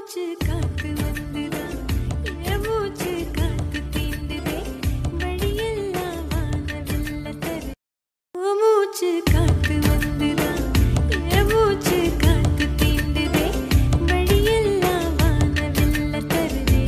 மூச்சு காத்து வந்துதா என் மூச்சு காத்து தீண்டுதே வழியெல்லாம் வானவில்ல தரு உன் மூச்சு காத்து வந்துதா என் மூச்சு காத்து தீண்டுதே வழியெல்லாம் வானவில்ல தருதே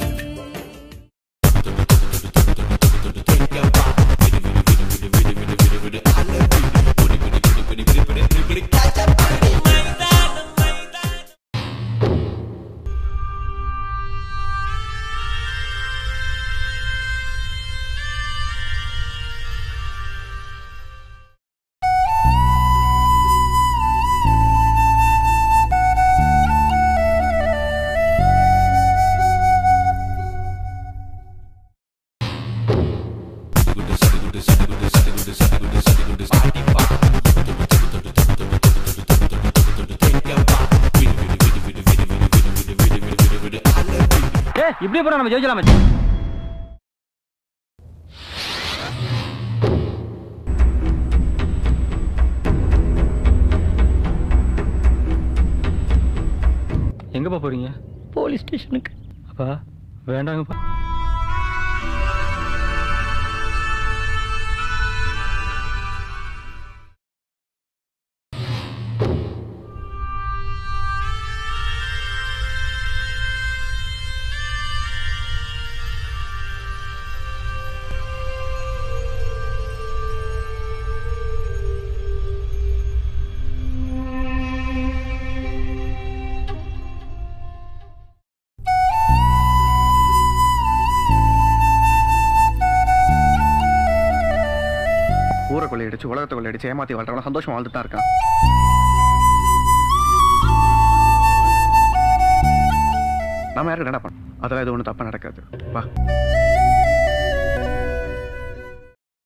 ஏ இப்படி போனா நம்ம ஜெயிச்சலாம் மச்சி எங்கப்பா போறீங்க போலீஸ் ஸ்டேஷனுக்கு அப்பா வேண்டாங்கப்பா ஊரை கொள்ளையடிச்சு உலகத்தை கொள்ளையடிச்சு ஏமாத்தி வாழ்றவன சந்தோஷமா வாழ்ந்துட்டு தான் இருக்கான் நம்ம யாருக்கு என்ன பண்ணோம் அதெல்லாம் எதுவும் ஒன்றும் தப்பா நடக்காது வா